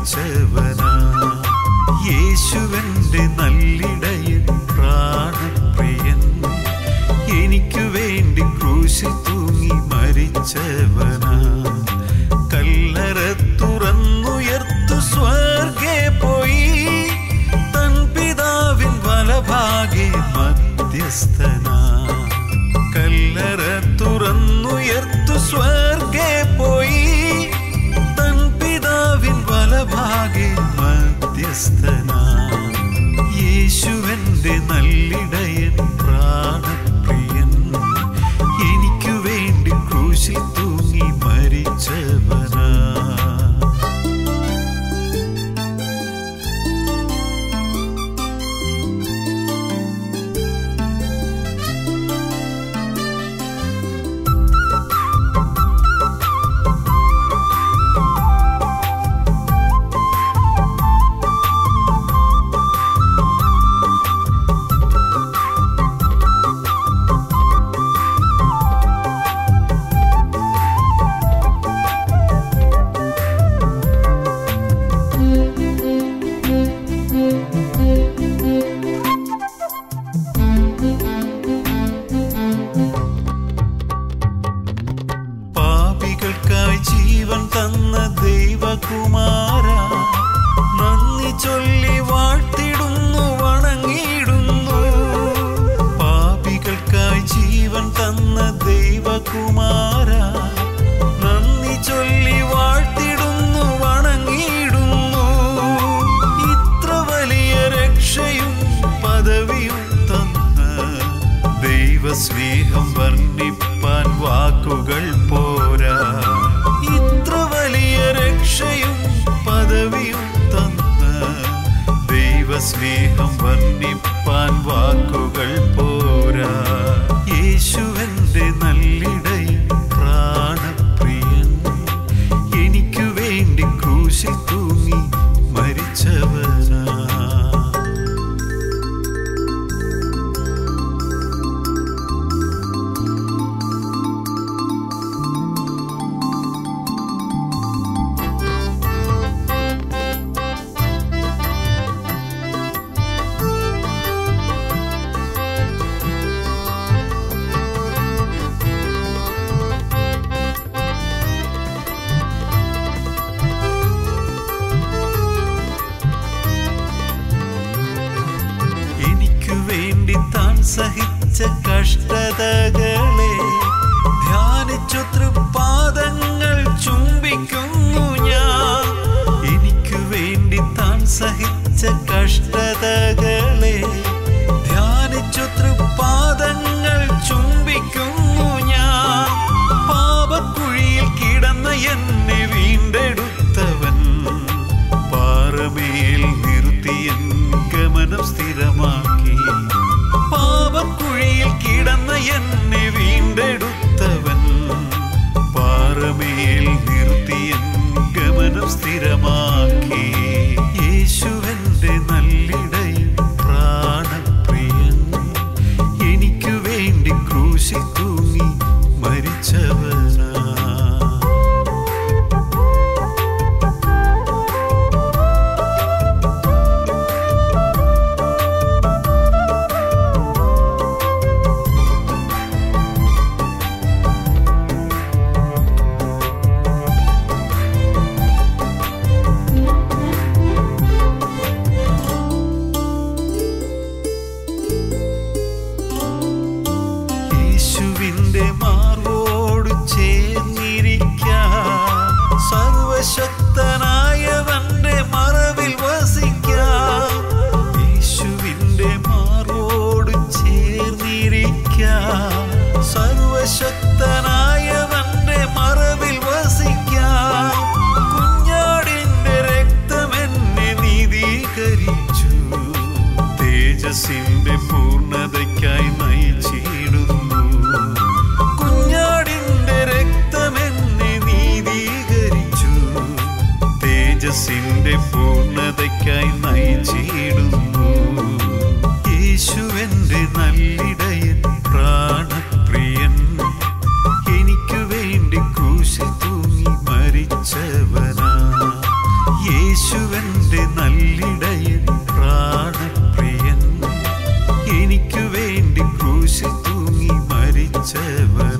മരിച്ചവനാ യേശുവന്റെ നല്ലിടയൻ പ്രാണപ്രിയൻ എനിക്കു വേണ്ടി ക്രൂശിൽ തൂങ്ങി മരിച്ചവനാ കല്ലറ തുറന്നുയർത്തു സ്വർഗേ പോയി തൻ പിതാവിൻ വലഭാഗെ മധ്യസ്ഥനാ കല്ലറ തുറന്നുയർത്തു സ്വർഗേ പോയി തൻ പിതാവിൻ വലഭാഗെ മധ്യസ്ഥനാ യേശുവന്റെ നല്ലിടയൻ പ്രാണപ്രിയൻ എനിക്കു വേണ്ടി ക്രൂശിൽ തൂങ്ങി മരിച്ചവനാ പാപികൾക്കായി ജീവൻ തന്ന ദൈവകുമാര നന്ദി ചൊല്ലി വാഴ്ത്തിടുന്നു വണങ്ങിയിടുന്നു പാപികൾക്കായി ജീവൻ തന്ന ദൈവകുമാര നന്ദി ചൊല്ലി വാഴ്ത്തിടുന്നു വണങ്ങിയിടുന്നു ഇത്ര വലിയ രക്ഷയും പദവിയും തന്ന ദൈവസ്നേഹം വർണ്ണിപ്പാൻ വാക്കുകൾ പോരാ ഇത്ര വലിയ രക്ഷയും പദവിയും തന്ന ദൈവസ്നേഹം വർണ്ണിപ്പാൻ വാക്കുകൾ പോരാ യേശുവന്റെ നല്ലിടയൻ പ്രാണപ്രിയൻ എനിക്കു വേണ്ടി ക്രൂശിൽ തൂങ്ങി മരിച്ചവനാ എനിക്കു വേണ്ടി താൻ സഹിച്ച കഷ്ടതകളെ ധ്യാനിച്ചു തൃപ്പാദങ്ങൾ ചുംബിക്കുന്നു ഞാൻ എനിക്കു വേണ്ടി താൻ സഹിച്ച കഷ്ടതകളെ ധ്യാനിച്ചു തൃപ്പാദങ്ങൾ ചുംബിക്കുന്നു ഞാൻ പാപക്കുഴിയിൽ കിടന്ന എന്നെ വീണ്ടെടുത്തവൻ പാറമേൽ നിർത്തിയൻ ഗമനം സ്ഥിരമാക്കി പാപക്കുഴിയിൽ കിടന്ന എന്നെ വീണ്ടെടുത്തവൻ പാറമേൽ നിർത്തിയൻ ഗമനം സ്ഥിരമാക്കി യേശുവന്റെ നല്ലിടയൻ പ്രാണപ്രിയൻ എനിക്കു വേണ്ടി ക്രൂശിൽ തൂങ്ങി മരിച്ചവനാ യേശുവിന്റെ മാർവോട് ചേർന്നിരിക്കാം സർവശക്തനായവന്റെ മറവിൽ വസിക്കാം യേശുവിന്റെ മാർവോട് ചേർന്നിരിക്കാം സർവശക്തനായവന്റെ മറവിൽ വസിക്കാം കുഞ്ഞാടിന്റെ രക്തം എന്നെ നീതീകരിച്ചു തേജസ്സിന്റെ പൂർണ്ണതയ്ക്കായി നയിച്ചിടുന്നു കുഞ്ഞാടിന്റെ രക്തം എന്നെ നീതീകരിച്ചു തേജസ്സിന്റെ പൂർണ്ണതയ്ക്കായി നയിച്ചിടുന്നു യേശുവന്റെ നല്ലിടയൻ പ്രാണപ്രിയൻ എനിക്കു വേണ്ടി ക്രൂശിൽ തൂങ്ങി മരിച്ചവനാ യേശു യേശുവന്റെ നല്ലിടയൻ പ്രാണപ്രിയൻ എനിക്കു വേണ്ടി ക്രൂശിൽ തൂങ്ങി മരിച്ചവൻ